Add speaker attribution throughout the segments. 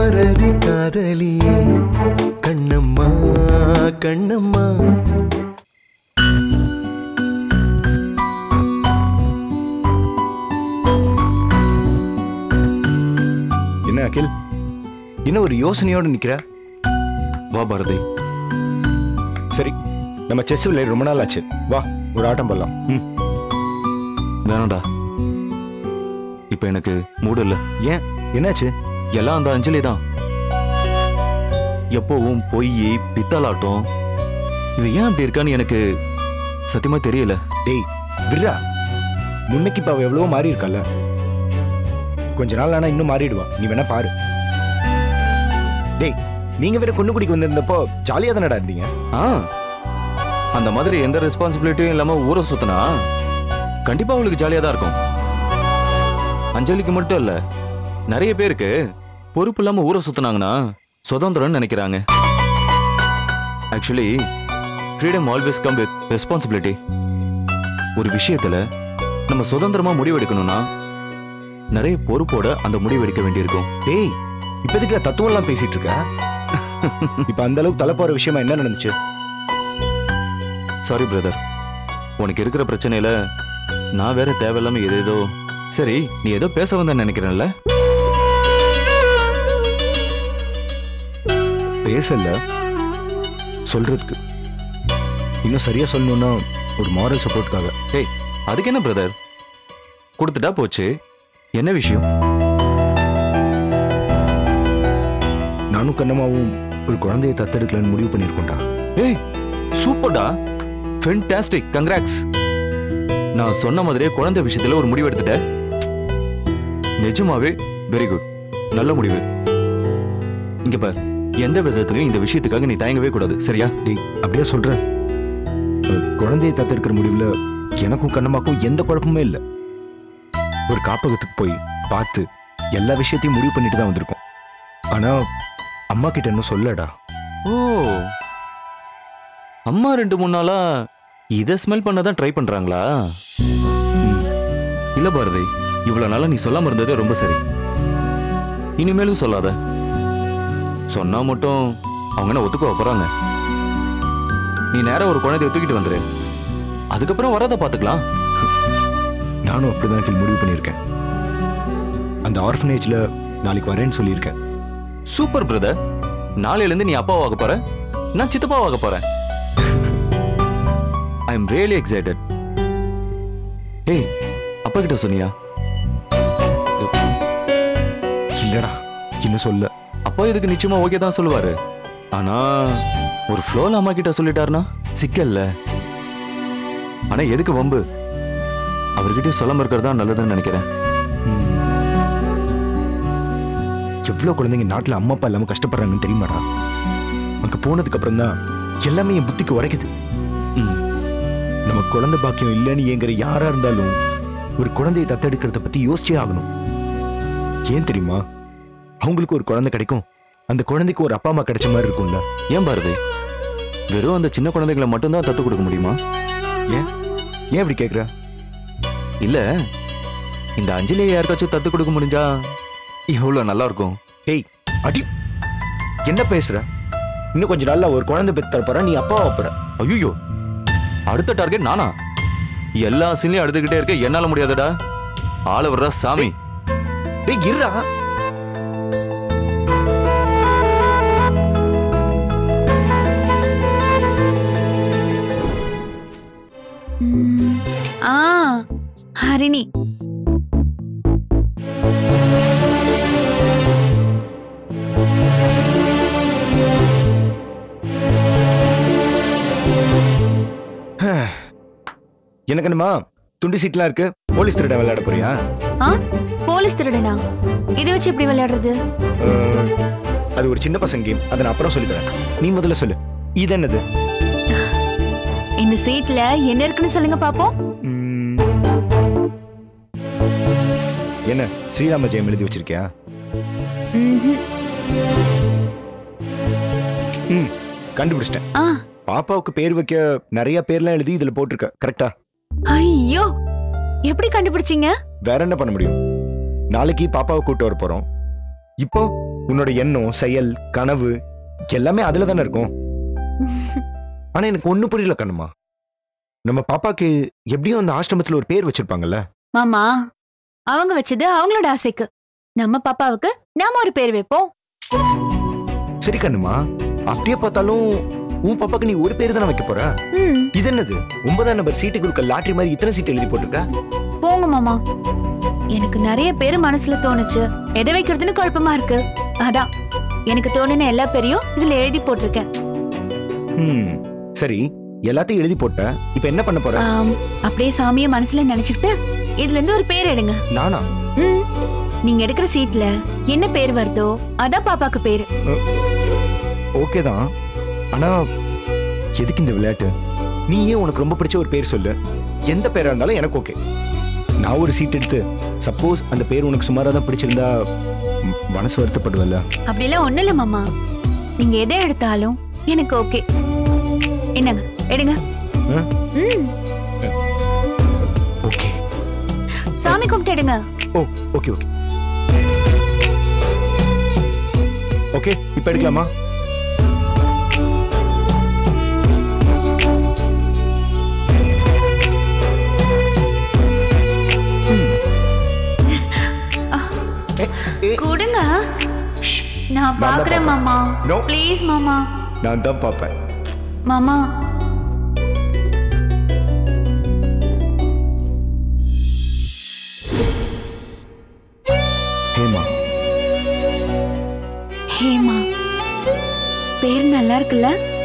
Speaker 1: பாரதி காதலியே கண்ணம்மா கண்ணம்மா
Speaker 2: என்ன அகில் என்ன ஒரு யோசனையோட நிக்கிற
Speaker 3: வா பாரதி
Speaker 2: சரி நம்ம செஸ் விளையாடி ரொம்ப நாள் ஆச்சு வா ஒரு ஆட்டம் போடலாம் ம்
Speaker 3: வேணாம்டா இப்ப எனக்கு மூடு இல்ல
Speaker 2: ஏன் என்னாச்சு
Speaker 3: எல்லாம் அந்த அஞ்சலி தான் எப்பவும் பொய் பித்தலாட்டம் இவ ஏன் அப்படி இருக்கான்னு எனக்கு சத்தியமா தெரியல
Speaker 2: டேய் விர்ரா முன்னைக்கு இப்ப அவ எவ்வளவோ மாறி இருக்கல்ல கொஞ்ச நாள் ஆனா இன்னும் மாறிடுவா நீ வேணா பாரு டேய் நீங்க வேற கொண்டு குடிக்கு வந்திருந்தப்போ ஜாலியா தானடா இருந்தீங்க
Speaker 3: ஆ அந்த மாதிரி எந்த ரெஸ்பான்சிபிலிட்டியும் இல்லாம ஊரை சுத்தினா கண்டிப்பா அவளுக்கு ஜாலியா தான் இருக்கும் அஞ்சலிக்கு மட்டும் இல்ல நிறைய பேருக்கு பொறுப்பு இல்லாம ஊரை சுத்தினாங்கன்னா சுதந்திரம்னு நினைக்கிறாங்க actually freedom always come with responsibility ஒரு விஷயத்துல நம்ம சுதந்திரமா முடிவெடுக்கணும்னா நிறைய பொறுப்போட அந்த முடிவெடுக்க வேண்டியிருக்கும்
Speaker 2: டேய் இப்ப எதுக்கு தத்துவம் எல்லாம் பேசிட்டு இருக்க இப்ப அந்த அளவுக்கு தலை போற விஷயமா என்ன நடந்துச்சு
Speaker 3: சாரி பிரதர் உனக்கு இருக்கிற பிரச்சனையில நான் வேற தேவையில்லாம ஏதேதோ சரி நீ ஏதோ பேச வந்த நினைக்கிறேன்ல
Speaker 2: பேசல சொல்றதுக்கு இன்னும் சரியா சொல்லணும்னா ஒரு மாரல் சப்போர்ட்காக
Speaker 3: ஏய் அதுக்கு என்ன பிரதர் கொடுத்துட்டா போச்சு என்ன விஷயம்
Speaker 2: நானும் கண்ணம்மாவும் ஒரு குழந்தையை தத்தெடுக்கலன்னு முடிவு பண்ணியிருக்கோம்டா
Speaker 3: ஏய் சூப்பர்டா ஃபென்டாஸ்டிக் கங்க்ராட்ஸ் நான் சொன்ன மாதிரியே குழந்தை விஷயத்துல ஒரு முடிவு எடுத்துட்ட நிஜமாவே வெரி குட் நல்ல முடிவு இங்க பார் எந்த விதத்திலையும் இந்த விஷயத்துக்காக நீ தயங்கவே கூடாது சரியா
Speaker 2: டேய் அப்படியே சொல்றேன் அஹ், குழந்தையை தத்தெடுக்கிற முடிவுல எனக்கும் கண்ணம்மாக்கும் எந்த குழப்பமுமே இல்லை ஒரு காப்பகத்துக்கு போய் பார்த்து எல்லா விஷயத்தையும் முடிவு பண்ணிட்டு தான் வந்திருக்கோம் ஆனா அம்மா கிட்ட இன்னும் சொல்லடா
Speaker 3: ஓ அம்மா ரெண்டு மூணு நாளா இதை ஸ்மெல் பண்ண தான் ட்ரை பண்றாங்களா ம். இல்ல பாரதி இவ்வளவு நாளா நீ சொல்லாம இருந்ததே ரொம்ப சரி இனிமேலும் சொல்லாத சொன்னா மட்டும் அவங்க என்ன ஒத்துக்க போறாங்க நீ நேரா ஒரு குழந்தைய தூக்கிட்டு வந்துரு அதுக்கப்புறம் வரத பாத்துக்கலாம்
Speaker 2: நானும் அப்படிதான் கீழ் முடிவு பண்ணியிருக்கேன் அந்த ஆர்ஃபனேஜ்ல நாளைக்கு வரேன்னு சொல்லியிருக்கேன்
Speaker 3: சூப்பர் பிரதர் நாளையில இருந்து நீ அப்பாவாக போற நான் சித்தப்பாவாக போறேன் ஐ எம் ரியலி எக்ஸைட்டட் ஏய் அப்பா கிட்ட சொன்னியா
Speaker 2: இல்லடா இன்னும் சொல்ல
Speaker 3: அப்பா இதுக்கு நிச்சயமா ஓகே தான் சொல்லுவாரு ஆனா ஒரு ஃப்ளோல அம்மா கிட்ட சொல்லிட்டாருனா சிக்கல்ல ஆனா எதுக்கு வம்பு அவர்கிட்ட சொல்லாம இருக்கிறது தான் நல்லதுன்னு நினைக்கிறேன்
Speaker 2: எவ்வளவு குழந்தைங்க நாட்டுல அம்மா அப்பா இல்லாம கஷ்டப்படுறாங்கன்னு தெரியுமாடா அங்க போனதுக்கு அப்புறம் தான் எல்லாமே என் புத்திக்கு உரைக்குது
Speaker 3: ம்.
Speaker 2: நம்ம குழந்தை பாக்கியம் இல்லைன்னு ஏங்குற யாரா இருந்தாலும் ஒரு குழந்தையை தத்தெடுக்கிறத பத்தி யோசிச்சே ஆகணும் ஏன் தெரியுமா அவங்களுக்கு ஒரு குழந்தை கிடைக்கும் அந்த குழந்தைக்கு ஒரு அப்பா அம்மா கிடைச்ச மாதிரி இருக்கும்ல
Speaker 3: ஏன் பாரதி வெறும் அந்த சின்ன குழந்தைகளை மட்டும்தான் தத்து கொடுக்க முடியுமா
Speaker 2: ஏன் இப்படி கேக்குற
Speaker 3: இல்ல இந்த அஞ்சலியை யாருக்காச்சும் தத்து கொடுக்க முடிஞ்சா எவ்வளவு நல்லா இருக்கும்
Speaker 2: ஏய் அடி என்ன பேசுற இன்னும் கொஞ்ச நாள்ல ஒரு குழந்தை பெத்து தரப்போற நீ அப்பா போற
Speaker 3: ஐயோ அடுத்த டார்கெட் நானா எல்லா சீன்லயும் அழுதுகிட்டே இருக்க என்னால முடியாதுடா ஆள விடுறா சாமி
Speaker 2: டேய் இருடா
Speaker 4: ம், ஆ ஹரிணி
Speaker 2: எனக்கு என்னமா துண்டு சீட்லாம் இருக்கு போலீஸ் திருட விளையாட போறியா
Speaker 4: ஆ போலீஸ் திருடனா இதை வச்சு எப்படி விளையாடுறது
Speaker 2: அஹ், அது ஒரு சின்ன பசங்க கேம் அதை நான் அப்புறம் சொல்லித் தரேன் நீ முதல்ல சொல்லு இது என்னது
Speaker 4: இந்த சீட்ல என்ன இருக்குன்னு சொல்லுங்க பாப்போம்
Speaker 2: ம், என்ன ஸ்ரீராம ஜெயம் எழுதி வச்சிருக்கியா
Speaker 4: ம்ஹும்.
Speaker 2: ம் கண்டுபிடிச்சிட்டேன்
Speaker 4: ஆ
Speaker 2: பாப்பாவுக்கு பேர் வைக்க நிறைய பேர்லாம் எழுதி இதுல போட்டிருக்க கரெக்டா
Speaker 4: ஐயோ எப்படி கண்டுபிடிச்சீங்க
Speaker 2: வேற என்ன பண்ண முடியும் நாளைக்கு பாப்பாவை கூட்டு வர போறோம் இப்போ உன்னோட எண்ணம் செயல் கனவு எல்லாமே அதுல தானே இருக்கும் ஆனா எனக்கு ஒண்ணு புரியல கண்ணுமா நம்ம பாப்பாக்கு எப்படியும் அந்த ஆசிரமத்துல ஒரு பேர் வச்சிருப்பாங்கல்ல
Speaker 4: மாமா அவங்க வச்சது அவங்களோட ஆசைக்கு நம்ம பாப்பாவுக்கு நாம ஒரு பேர் வைப்போம்
Speaker 2: சரி கண்ணுமா அப்படியே பார்த்தாலும் உன் பாப்பாக்கு நீ ஒரு பேர் தானே வைக்க போற
Speaker 4: ம்
Speaker 2: இது என்னது ஒன்பதாம் நம்பர் சீட்டு கொடுக்க லாட்டரி மாதிரி இத்தனை சீட் எழுதி போட்டிருக்க
Speaker 4: போங்க மாமா எனக்கு நிறைய பேர் மனசுல தோணுச்சு எதை வைக்கிறதுன்னு குழப்பமா இருக்கு அதான் எனக்கு தோணுன எல்லா பேரையும் இதுல எழுதி போட்டிருக்கேன்
Speaker 2: ம் சரி எல்லாத்தையும் எழுதி போட்ட இப்ப என்ன பண்ண போற
Speaker 4: ஆம், அப்படியே சாமிய மனசுல நினைச்சுக்கிட்டு இதுல இருந்து ஒரு பேர் எடுங்க
Speaker 2: நானா
Speaker 4: ம். நீங்க எடுக்கிற சீட்ல என்ன பேர் வருதோ அதான் பாப்பாக்கு பேரு
Speaker 2: ஓகே தான் ஆனா எதுக்கு இந்த விளையாட்டு நீ ஏன் உனக்கு ரொம்ப பிடிச்ச ஒரு பேர் சொல்லு எந்த பேரா இருந்தாலும் எனக்கு ஓகே நான் ஒரு சீட் எடுத்து சப்போஸ் அந்த பேர் உனக்கு சுமாரா தான் பிடிச்சிருந்தா ம், மனசு வருத்தப்படுவல்ல
Speaker 4: அப்படிலாம் ஒண்ணு இல்ல மாமா நீங்க எதை எடுத்தாலும் எனக்கு ஓகே என்னங்க எடுங்க
Speaker 2: ஆ?
Speaker 4: ம்
Speaker 2: ஓகே
Speaker 4: சாமி கும்பிட்டு எடுங்க
Speaker 2: ஓ ஓகே ஓகே ஓகே இப்ப எடுக்கலாமா ஏ, ஏ,
Speaker 4: கொடுங்க
Speaker 2: ஷ்,
Speaker 4: நான்
Speaker 2: தான்
Speaker 4: பாக்குறேன்
Speaker 2: பார்ப்பேன்.
Speaker 4: மாமா
Speaker 2: No.
Speaker 4: ப்ளீஸ் மாமா
Speaker 2: நான் தான் பார்ப்பேன்
Speaker 4: மாமா
Speaker 2: ஹேமா
Speaker 4: ஹேமா பேர் நல்லா இருக்குல்ல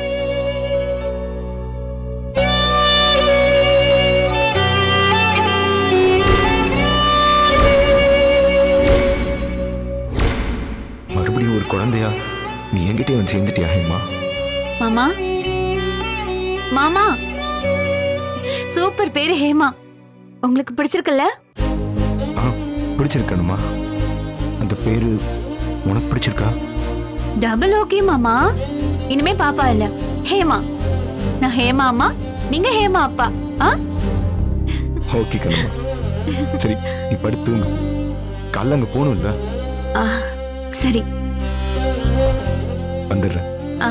Speaker 2: மறுபடியும் ஒரு குழந்தையா நீ என்கிட்டயே வந்து சேர்ந்துட்டியா ஹேமா
Speaker 4: மாமா மாமா சூப்பர் பேரு ஹேமா உங்களுக்கு பிடிச்சிருக்குல்ல
Speaker 2: ஆ பிடிச்சிருக்கணுமா அந்த பேரு உனக்கு பிடிச்சிருக்கா
Speaker 4: டபுள் ஓகே மாமா இனிமே பாப்பா இல்ல ஹேமா நான் ஹேமா அம்மா நீங்க ஹேமா அப்பா ஆ
Speaker 2: ஓகே கண்ணம்மா சரி நீ படுத்து தூங்கு காலைல அங்க போகணும்ல
Speaker 4: ஆ, சரி
Speaker 2: வந்துடுறேன்
Speaker 4: ஆ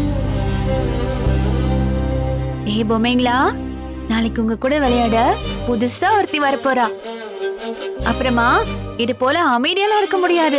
Speaker 4: ஏ பொம்மைங்களா நாளைக்கு உங்க கூட விளையாட புதுசா ஒருத்தி வரப்போறா அப்புறமா இது போல அமைதியெல்லாம் இருக்க முடியாது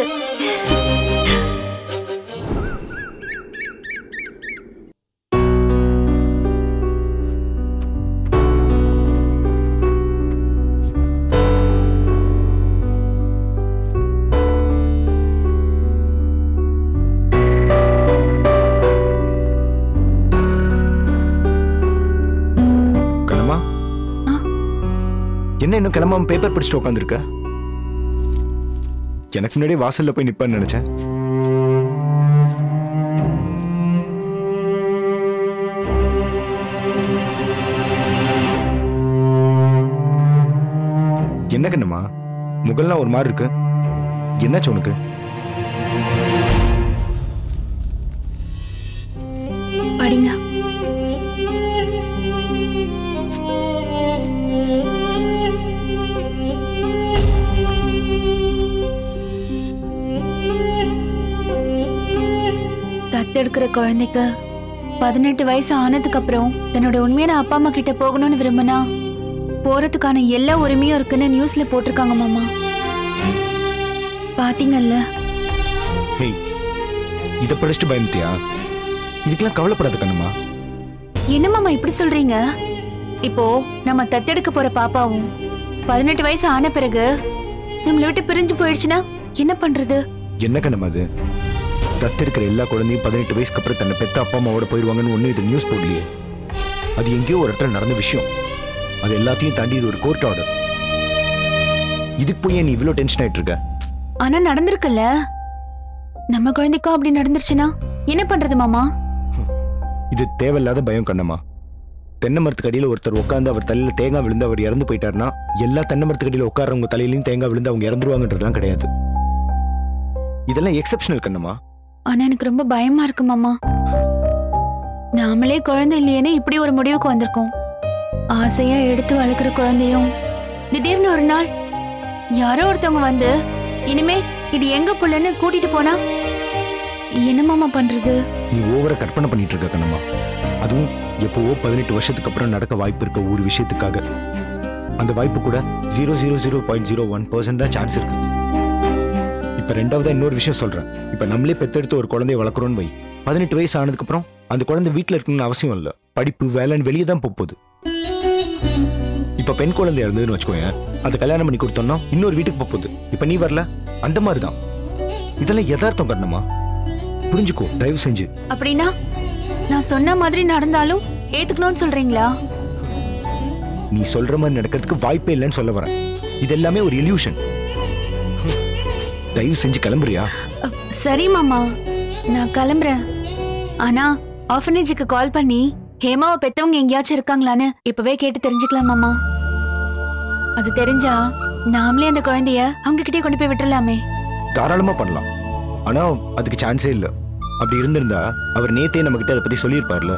Speaker 2: கண்ணம்மா
Speaker 4: ஆ.
Speaker 2: என்ன இன்னும் கிளம்பாம பேப்பர் படிச்சுட்டு உட்காந்துருக்க எனக்கு முன்னாடியே வாசல்ல போய் நிப்பேன்னு நினைச்சேன் என்ன கண்ணம்மா முகல்லாம் ஒரு மாதிரி இருக்கு என்னாச்சு உனக்கு
Speaker 4: படிங்க தத்தெடுக்கிற குழந்தைக்கு பதினெட்டு வயசு ஆனதுக்கு அப்புறம் தன்னோட உண்மையான அப்பா அம்மா கிட்ட போகணும்னு விரும்பினா போறதுக்கான எல்லா உரிமையும் இருக்குன்னு நியூஸ்ல போட்டிருக்காங்க மாமா பாத்தீங்கல்ல
Speaker 2: ஹேய் இதை படிச்சுட்டு பயந்துட்டியா இதுக்கெல்லாம் கவலைப்படாத கண்ணம்மா
Speaker 4: என்ன மாமா இப்படி சொல்றீங்க இப்போ நம்ம தத்தெடுக்க போற பாப்பாவும் பதினெட்டு வயசு ஆன பிறகு நம்மளை விட்டு பிரிஞ்சு போயிடுச்சுன்னா என்ன பண்றது
Speaker 2: என்ன கண்ணம்மா அது தத்தெடுக்கிற எல்லா குழந்தையும் பதினெட்டு வயசுக்கு அப்புறம் தன்னை பெத்த அப்பா அம்மாவோட போயிடுவாங்கன்னு ஒன்றும் இது நியூஸ் போடலையே அது எங்கேயோ ஒரு இடத்துல நடந்த விஷயம் அது எல்லாத்தையும் தாண்டி இது ஒரு கோர்ட் ஆர்டர் இதுக்கு போய் ஏன் நீ இவ்வளோ டென்ஷன் ஆயிட்டு இருக்க
Speaker 4: ஆனா நடந்திருக்குல்ல நம்ம குழந்தைக்கும் அப்படி நடந்துருச்சுன்னா என்ன பண்றது மாமா
Speaker 2: இது தேவையில்லாத பயம் கண்ணம்மா தென்னை மரத்துக்கு அடியில் ஒருத்தர் உட்காந்து அவர் தலையில தேங்காய் விழுந்து அவர் இறந்து போயிட்டாருன்னா எல்லா தென்னை மரத்துக்கு அடியில் உட்காரவங்க தலையிலையும் தேங்காய் விழுந்து அவங்க இறந்துருவாங்கன்றதுலாம் கிடையாது இதெல்லாம் எக்ஸெப்ஷனல் கண்ணம்மா
Speaker 4: ஆனா எனக்கு ரொம்ப பயமா இருக்கு மாமா நாமளே குழந்தை இல்லையேன்னு இப்படி ஒரு முடிவுக்கு வந்திருக்கோம் ஆசையா எடுத்து வளர்க்குற குழந்தையும் திடீர்னு ஒரு நாள் யாரோ ஒருத்தவங்க வந்து இனிமே இது எங்க புள்ளன்னு கூட்டிட்டு போனா என்ன மாமா பண்றது
Speaker 2: நீ ஓவரா கற்பனை பண்ணிட்டு இருக்க கண்ணம்மா அதுவும் எப்போவோ பதினெட்டு வருஷத்துக்கு அப்புறம் நடக்க வாய்ப்பு இருக்க ஒரு விஷயத்துக்காக அந்த வாய்ப்பு கூட zero zero zero point zero one percent தான் சான்ஸ் இருக்கு இப்ப ரெண்டாவதா இன்னொரு விஷயம் சொல்றேன் இப்ப நம்மளே பெத்தெடுத்து ஒரு குழந்தைய வளர்க்குறோன்னு வை பதினெட்டு வயசு ஆனதுக்கு அப்புறம் அந்த குழந்தை வீட்டுல இருக்கணும்னு அவசியம் இல்லை படிப்பு வேலைன்னு வெளியே தான் போக போகுது இப்ப பெண் குழந்தையா இருந்ததுன்னு வச்சுக்கோயேன் அதை கல்யாணம் பண்ணி கொடுத்தோம்னா இன்னொரு வீட்டுக்கு போக போகுது இப்ப நீ வரல அந்த மாதிரி தான் இதெல்லாம் யதார்த்தம் கண்ணம்மா புரிஞ்சுக்கோ தயவு செஞ்சு
Speaker 4: அப்படின்னா நான் சொன்ன மாதிரி நடந்தாலும் ஏத்துக்கணும்னு சொல்றீங்களா
Speaker 2: நீ சொல்ற மாதிரி நடக்கிறதுக்கு வாய்ப்பே இல்லைன்னு சொல்ல வரேன் இது எல்லாமே ஒரு இல்யூஷன் தயவு செஞ்சு கிளம்புறியா
Speaker 4: அ, சரி மாமா நான் கிளம்புறேன் ஆனா ஆர்ஃபனேஜுக்கு கால் பண்ணி ஹேமாவை பெத்தவங்க எங்கேயாச்சும் இருக்காங்களான்னு இப்பவே கேட்டு தெரிஞ்சுக்கலாம் மாமா அது தெரிஞ்சா நாமளே அந்த குழந்தைய அவங்க கிட்டே கொண்டு போய் விட்டுறலாமே
Speaker 2: தாராளமா பண்ணலாம் ஆனா அதுக்கு சான்ஸே இல்ல அப்படி இருந்திருந்தா அவர் நேத்தே நம்ம கிட்ட அதை பத்தி சொல்லியிருப்பார்ல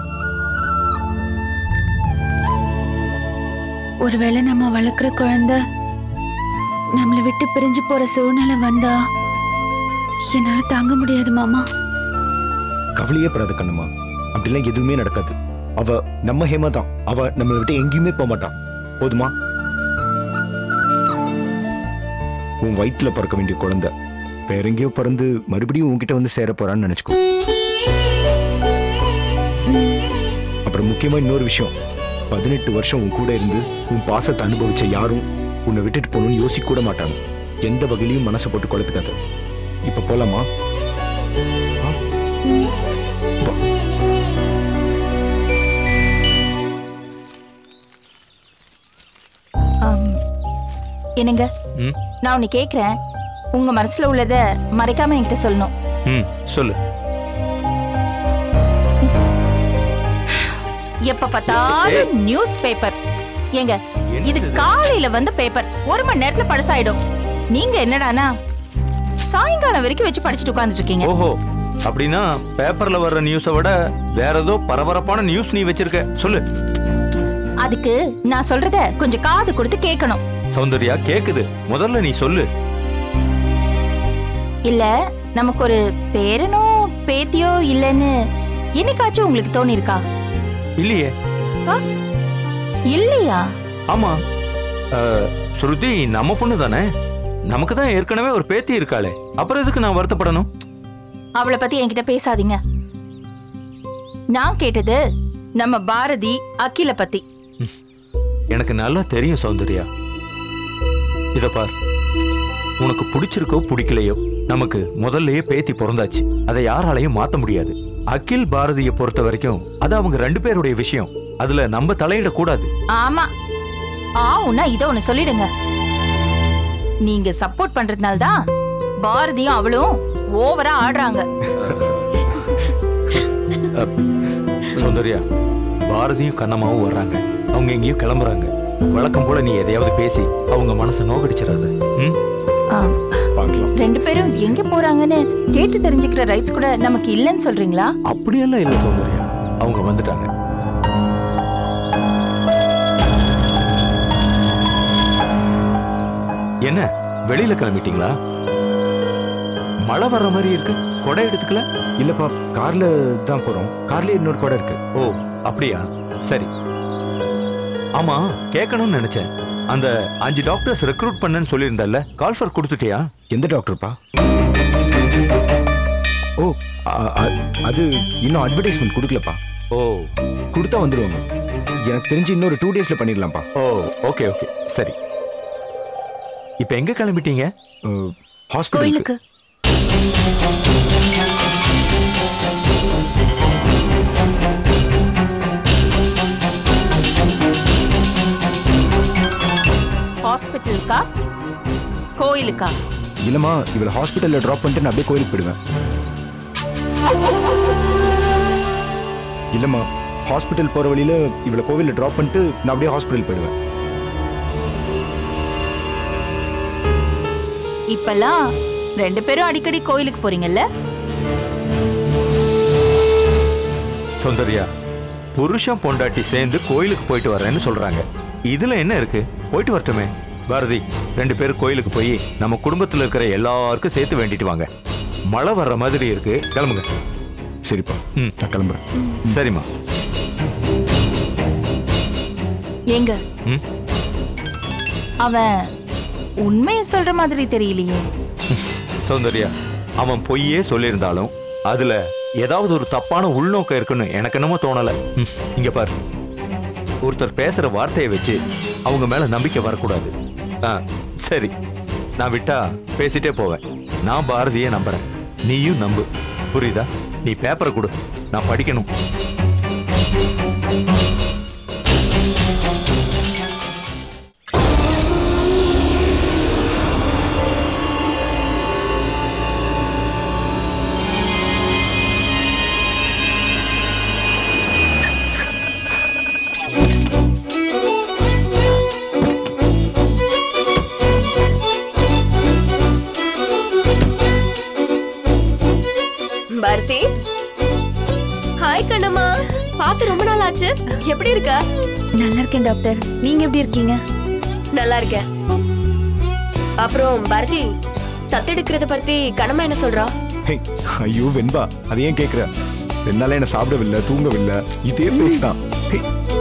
Speaker 4: ஒருவேளை நம்ம வளர்க்குற குழந்தை நம்மளை விட்டு பிரிஞ்சு போற சூழ்நிலை வந்தா என்னால தாங்க முடியாது மாமா
Speaker 2: கவலையே படாத கண்ணம்மா அப்படிலாம் எதுவுமே நடக்காது அவ நம்ம ஹேமா தான் அவ நம்மளை விட்டு எங்கேயுமே போக மாட்டான் போதுமா உன் வயித்துல பிறக்க வேண்டிய குழந்தை வேற எங்கேயோ பிறந்து மறுபடியும் உன்கிட்ட வந்து சேர போறான்னு நினைச்சுக்கோ அப்புறம் முக்கியமா இன்னொரு விஷயம் பதினெட்டு வருஷம் உன் கூட இருந்து உன் பாசத்தை அனுபவிச்ச யாரும் உன்னை விட்டுட்டு போகணும்னு யோசிக்க கூட மாட்டாங்க எந்த வகையிலையும் மனசை போட்டு குழப்பிக்காத இப்ப போலாமா ஆ? வா.
Speaker 5: ஆம். என்னங்க
Speaker 3: ம்.
Speaker 5: நான் உன்னை கேக்குறேன் உங்க மனசுல உள்ளத மறைக்காம என்கிட்ட சொல்லணும்
Speaker 3: ம் சொல்லு
Speaker 5: எப்ப பார்த்தாலும் நியூஸ் பேப்பர் ஏங்க இது காலையில வந்த பேப்பர் ஒரு மணி நேரத்துல பழசாயிடும் நீங்க என்னடானா சாயங்காலம் வரைக்கும் வச்சு படிச்சுட்டு உட்கார்ந்துட்டு இருக்கீங்க
Speaker 3: ஓஹோ அப்படின்னா பேப்பர்ல வர்ற நியூஸை விட வேற ஏதோ பரபரப்பான நியூஸ் நீ வச்சிருக்க சொல்லு
Speaker 5: அதுக்கு நான் சொல்றத கொஞ்சம் காது கொடுத்து கேட்கணும்
Speaker 3: சௌந்தர்யா கேக்குது முதல்ல நீ சொல்லு
Speaker 5: இல்ல நமக்கு ஒரு பேரனோ பேத்தியோ இல்லைன்னு என்னைக்காச்சும் உங்களுக்கு தோணி இருக்கா
Speaker 3: இல்லையே
Speaker 5: இல்லையா
Speaker 3: ஆமா அஹ், ஸ்ருதி நம்ம பொண்ணு தானே நமக்கு தான் ஏற்கனவே ஒரு பேத்தி இருக்காளே அப்புறம் எதுக்கு நான் வருத்தப்படணும்
Speaker 5: அவளை பத்தி என்கிட்ட பேசாதீங்க நான் கேட்டது நம்ம பாரதி அகில பத்தி
Speaker 3: எனக்கு நல்லா தெரியும் சௌந்தர்யா இத பார் உனக்கு பிடிச்சிருக்கோ பிடிக்கலையோ நமக்கு முதல்லயே பேத்தி பிறந்தாச்சு அதை யாராலையும் மாத்த முடியாது அகில் பாரதியை பொறுத்த வரைக்கும் அது அவங்க ரெண்டு பேருடைய விஷயம் அதுல நம்ம தலையிடக்கூடாது
Speaker 5: ஆமா ஆ உன்னா இத ஒண்ணு சொல்லிடுங்க நீங்க சப்போர்ட் பண்றதுனால தான் பாரதியும் அவளும் ஓவரா ஆடுறாங்க
Speaker 3: சௌந்தர்யா பாரதியும் கண்ணம்மாவும் வர்றாங்க அவங்க எங்கேயும் கிளம்புறாங்க வழக்கம் போல நீ எதையாவது பேசி அவங்க மனசை நோகடிச்சிடாத ம்
Speaker 5: ஆ,
Speaker 2: பார்க்கலாம்
Speaker 5: ரெண்டு பேரும் எங்க போறாங்கன்னு கேட்டு தெரிஞ்சுக்கிற ரைட்ஸ் கூட நமக்கு இல்லைன்னு சொல்றீங்களா
Speaker 3: அப்படியெல்லாம் இல்ல சௌந்தர்யா அவங்க வந்துட்டாங்க என்ன வெளியில கிளம்பிட்டீங்களா மழை வர்ற மாதிரி இருக்கு கொடை எடுத்துக்கல
Speaker 2: இல்லப்பா கார்ல தான் போறோம் கார்லயே இன்னொரு படம் இருக்கு
Speaker 3: ஓ அப்படியா சரி ஆமா கேட்கணும்னு நினைச்சேன் அந்த அஞ்சு டாக்டர்ஸ் ரெக்ரூட் பண்ணேன்னு சொல்லியிருந்தல்ல கால்ஃபர் கொடுத்துட்டியா
Speaker 2: எந்த டாக்டர்ப்பா ஓ அ- அ- அது இன்னும் அட்வர்டைஸ்மெண்ட் கொடுக்கலப்பா
Speaker 3: ஓ
Speaker 2: கொடுத்தா வந்துருவாங்க எனக்கு தெரிஞ்சு இன்னொரு டூ டேஸ்ல பண்ணிடலாம்ப்பா
Speaker 3: ஓ ஓகே ஓகே சரி இப்போ எங்க கிளம்பிட்டீங்க
Speaker 2: ஹாஸ்பிட்டலுக்கு
Speaker 4: கோயிலுக்கு
Speaker 5: ஹாஸ்பிட்டலுக்கா கோயிலுக்கா
Speaker 2: இல்லம்மா இவளை ஹாஸ்பிட்டல்ல ட்ராப் பண்ணிட்டு நான் அப்படியே கோயிலுக்கு போயிடுவேன் இல்லம்மா ஹாஸ்பிட்டல் போற வழியில இவளை கோவில்ல ட்ராப் பண்ணிட்டு நான் அப்படியே ஹாஸ்பிட்டல் போயிடுவேன்
Speaker 5: இப்பெல்லாம் ரெண்டு பேரும் அடிக்கடி கோயிலுக்கு போறீங்கல்ல
Speaker 3: சௌந்தர்யா புருஷன் பொண்டாட்டி சேர்ந்து கோயிலுக்கு போயிட்டு வரேன்னு சொல்றாங்க இதுல என்ன இருக்கு போயிட்டு வரட்டுமே பாரதி ரெண்டு பேரும் கோயிலுக்கு போய் நம்ம குடும்பத்துல இருக்கிற எல்லாருக்கும் சேர்த்து வேண்டிட்டு வாங்க
Speaker 6: மழை வர்ற மாதிரி இருக்கு கிளம்புங்க
Speaker 2: சரிப்பா
Speaker 6: ம்.
Speaker 2: நான் கிளம்புறேன்
Speaker 6: சரிம்மா
Speaker 5: ஏங்க
Speaker 6: ம்
Speaker 5: அவன் உண்மையை சொல்ற மாதிரி தெரியலையே
Speaker 6: சௌந்தர்யா அவன் பொய்யே சொல்லியிருந்தாலும் அதுல ஏதாவது ஒரு தப்பான உள்நோக்கம் இருக்குன்னு எனக்கு என்னமோ தோணல ம், இங்க பாரு ஒருத்தர் பேசுற வார்த்தையை வச்சு அவங்க மேல நம்பிக்கை வரக்கூடாது ஆ, சரி நான் விட்டா பேசிட்டே போவேன் நான் பாரதியை நம்புறேன் நீயும் நம்பு புரியுதா நீ பேப்பரை கொடு நான் படிக்கணும்
Speaker 7: பாரதி ஹாய் கண்ணம்மா பார்த்து ரொம்ப நாள் ஆச்சு எப்படி இருக்க
Speaker 4: நல்லா இருக்கேன் டாக்டர் நீங்க எப்படி இருக்கீங்க
Speaker 7: நல்லா இருக்கேன் அப்புறம் பாரதி தத்தெடுக்கிறத பத்தி கண்ணம்மா என்ன சொல்றா
Speaker 2: ஹே ஐயோ வெண்பா அதை ஏன் கேட்குற ரெண்டு நாளா என்ன சாப்பிடவில்லை தூங்கவில்லை இதே பேச்சு தான் ஹே.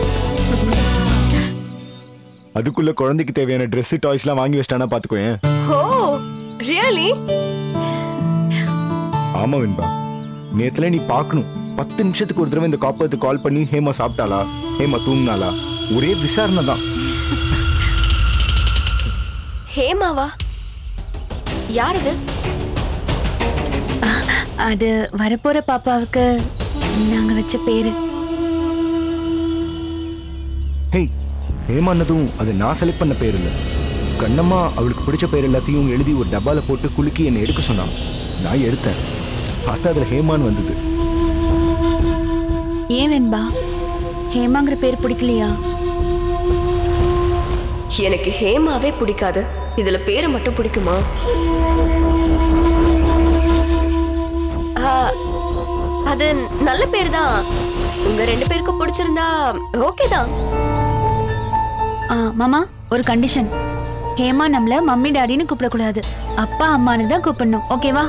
Speaker 2: அதுக்குள்ள குழந்தைக்கு தேவையான Dress டாய்ஸ்லாம் வாங்கி வச்சிட்டானா பாத்துக்கோயேன்
Speaker 7: ஓ ரியலி
Speaker 2: ஆமா வெண்பா நேத்துல நீ பார்க்கணும் பத்து நிமிஷத்துக்கு ஒரு தடவை இந்த காப்பத்துக்கு கால் பண்ணி ஹேமா சாப்பிட்டாளா ஹேமா தூங்கினாளா ஒரே விசாரணை தான்
Speaker 7: ஹேமாவா யார் இது
Speaker 4: அது வரப்போற பாப்பாவுக்கு நாங்க வச்ச பேரு
Speaker 2: ஹேய் ஹேமானதும் அது நான் செலக்ட் பண்ண பேர் இல்லை கண்ணம்மா அவளுக்கு பிடிச்ச பேர் எல்லாத்தையும் எழுதி ஒரு டப்பால போட்டு குலுக்கி என்னை எடுக்க சொன்னான் நான் எடுத்தேன் பார்த்தா அதுல ஹேமான்னு வந்தது
Speaker 4: ஏன் வெண்பா ஹேமாங்கிற பேர் பிடிக்கலையா
Speaker 7: எனக்கு ஹேமாவே பிடிக்காது இதுல பேரு மட்டும் பிடிக்குமா ஆ, அது நல்ல பேர் தான் உங்க ரெண்டு பேருக்கு பிடிச்சிருந்தா ஓகே தான்
Speaker 4: ஆ, மாமா ஒரு கண்டிஷன் ஹேமா நம்மள மம்மி டாடின்னு கூப்பிடக்கூடாது அப்பா அம்மான்னு தான் கூப்பிடணும் ஓகேவா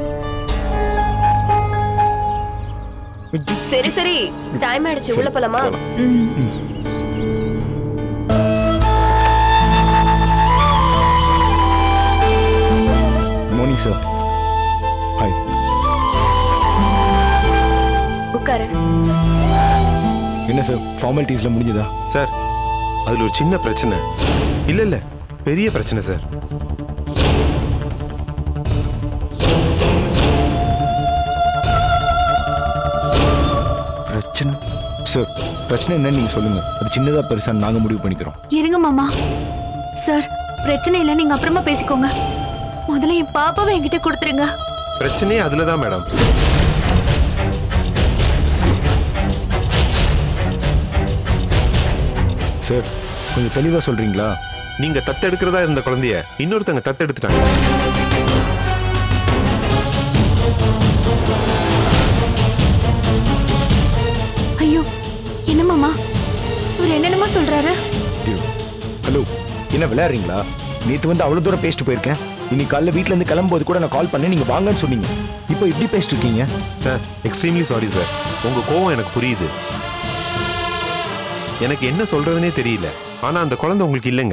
Speaker 7: சரி சரி டைம் ஆயிடுச்சு உள்ள போலாமா
Speaker 4: ம்
Speaker 2: மார்னிங் சார் ஹாய்
Speaker 7: உட்காரு
Speaker 2: என்ன சார் ஃபார்மாலிட்டிஸ்ல முடிஞ்சதா
Speaker 8: சார் அதுல ஒரு சின்ன பிரச்சனை இல்ல இல்ல பெரிய பிரச்சனை சார்
Speaker 2: பிரச்சனை சார் பிரச்சனை என்னன்னு நீங்க சொல்லுங்க அது சின்னதா பெருசான்னு நாங்க முடிவு பண்ணிக்கிறோம்
Speaker 4: இருங்க மாமா சார் பிரச்சனை இல்லை நீங்க அப்புறமா பேசிக்கோங்க முதல்ல என் பாப்பாவை என்கிட்ட கொடுத்துருங்க
Speaker 8: பிரச்சனையே அதுலதான் மேடம்
Speaker 2: சார் கொஞ்சம் தெளிவா சொல்றீங்களா
Speaker 8: நீங்க தத்தெடுக்கிறதா இருந்த குழந்தைய இன்னொருத்தங்க தத்தெடுத்துட்டாங்க
Speaker 4: ஐயோ என்ன மாமா இவர் என்னென்னமோ சொல்றாரு
Speaker 2: ஐயோ, ஹலோ என்ன விளையாடுறீங்களா நேத்து வந்து அவ்வளவு தூரம் பேசிட்டு போயிருக்கேன் இன்னைக்கு காலைல வீட்ல இருந்து கிளம்பும்போது கூட நான் கால் பண்ணி நீங்க வாங்கன்னு சொன்னீங்க இப்போ இப்படி பேசிட்டு இருக்கீங்க
Speaker 8: சார் எக்ஸ்ட்ரீம்லி சாரி சார் உங்க கோவம் எனக்கு புரியுது எனக்கு என்ன சொல்றதுனே தெரியல ஆனா அந்த குழந்தை உங்களுக்கு இல்லைங்க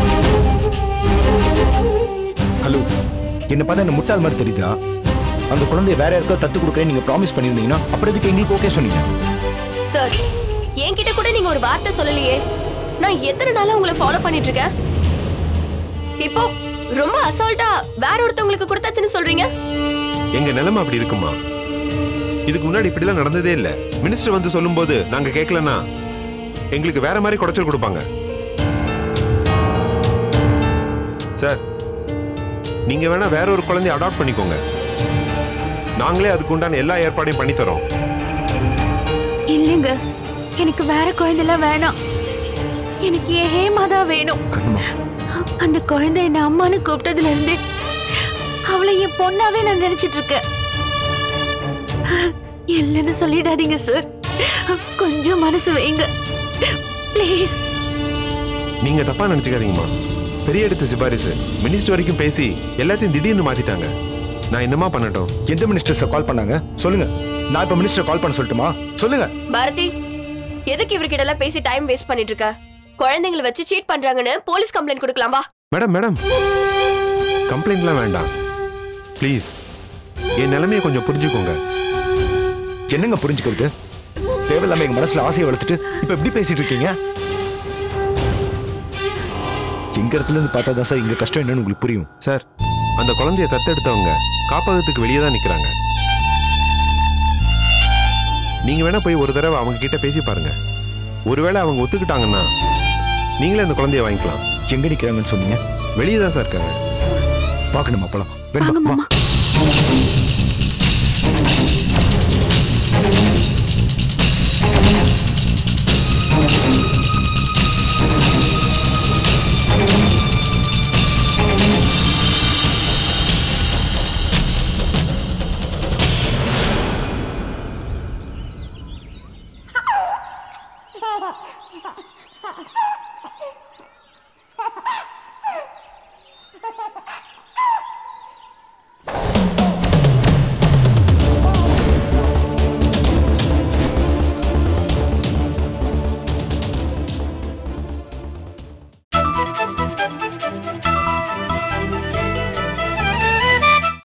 Speaker 2: ஹலோ என்ன பார்த்தா என்ன முட்டாள் மாதிரி தெரியுதா அந்த குழந்தைய வேற யாருக்கோ தத்து கொடுக்குறேன் நீங்க ப்ராமிஸ் பண்ணியிருந்தீங்கன்னா அப்புறம் எதுக்கு எங்களுக்கு ஓகே சொன்னீங்க
Speaker 7: சார் என்கிட்ட கூட நீங்க ஒரு வார்த்தை சொல்லலையே நான் எத்தனை நாளா உங்களை ஃபாலோ பண்ணிட்டு இருக்கேன் இப்போ ரொம்ப அசால்ட்டா வேற ஒருத்தவங்களுக்கு கொடுத்தாச்சுன்னு சொல்றீங்க
Speaker 8: எங்க நிலைமை அப்படி இருக்குமா இதுக்கு முன்னாடி இப்படிலாம் நடந்ததே இல்ல மினிஸ்டர் வந்து சொல்லும்போது நாங்க கேட்கலன்னா எங்களுக்கு வேற மாதிரி குடைச்சல் கொடுப்பாங்க சார் நீங்க வேணா வேற ஒரு குழந்தைய அடாப்ட் பண்ணிக்கோங்க நாங்களே அதுக்கு உண்டான எல்லா ஏற்பாடையும் பண்ணி தரோம்
Speaker 4: இல்லைங்க எனக்கு வேற குழந்தைலாம் வேணாம் எனக்கு என் ஹேமா தான் வேணும்
Speaker 2: கண்ணுமா
Speaker 4: அந்த குழந்தை என்ன அம்மான்னு கூப்பிட்டதுல இருந்து அவளை என் பொண்ணாவே நான் நினைச்சிட்டு இருக்கேன் இல்லைன்னு சொல்லிடாதீங்க சார் கொஞ்சம் மனசு வைங்க ப்ளீஸ்
Speaker 8: நீங்க தப்பா நினைச்சுக்காதீங்கம்மா பெரிய இடத்து சிபாரிசு மினிஸ்டர் வரைக்கும் பேசி எல்லாத்தையும் திடீர்னு மாத்திட்டாங்க நான் என்னமா பண்ணட்டும்
Speaker 2: எந்த மினிஸ்டர் சார் கால் பண்ணாங்க சொல்லுங்க நான் இப்ப மினிஸ்டர் கால் பண்ண சொல்லட்டுமா சொல்லுங்க
Speaker 7: பாரதி எதுக்கு இவர்கிட்ட எல்லாம் பேசி டைம் வேஸ்ட் பண்ணிட்டு இருக்க குழந்தைங்களை வச்சு சீட் பண்றாங்கன்னு போலீஸ் கம்ப்ளைண்ட் கொடுக்கலாம் வா
Speaker 8: மேடம் மேடம் கம்ப்ளைண்ட்லாம் வேண்டாம் ப்ளீஸ் என் நிலைமையை கொஞ்சம் புரிஞ்சுக்கோங்க
Speaker 2: என்னங்க புரிஞ்சுக்கிறது தேவையில்லாம எங்க மனசுல ஆசையை வளர்த்துட்டு இப்ப எப்படி பேசிட்டு இருக்கீங்க எங்க இடத்துல இருந்து பார்த்தா தான் சார் இங்க கஷ்டம் என்னன்னு உங்களுக்கு புரியும்
Speaker 8: சார் அந்த குழந்தைய தத்தெடுத்தவங்க காப்பகத்துக்கு வெளியே தான் நிக்கிறாங்க நீங்க வேணா போய் ஒரு தடவை அவங்க கிட்ட பேசி பாருங்க ஒருவேளை அவங்க ஒத்துக்கிட்டாங்கன்னா நீங்களே அந்த குழந்தைய வாங்கிக்கலாம்
Speaker 2: எங்க நிக்கிறாங்கன்னு சொன்னீங்க
Speaker 8: வெளியே தான் சார் இருக்காங்க
Speaker 2: பார்க்கணுமா போலாம்
Speaker 4: வாங்க
Speaker 2: வேண்டாம் வா.
Speaker 4: மாமா
Speaker 2: ஆ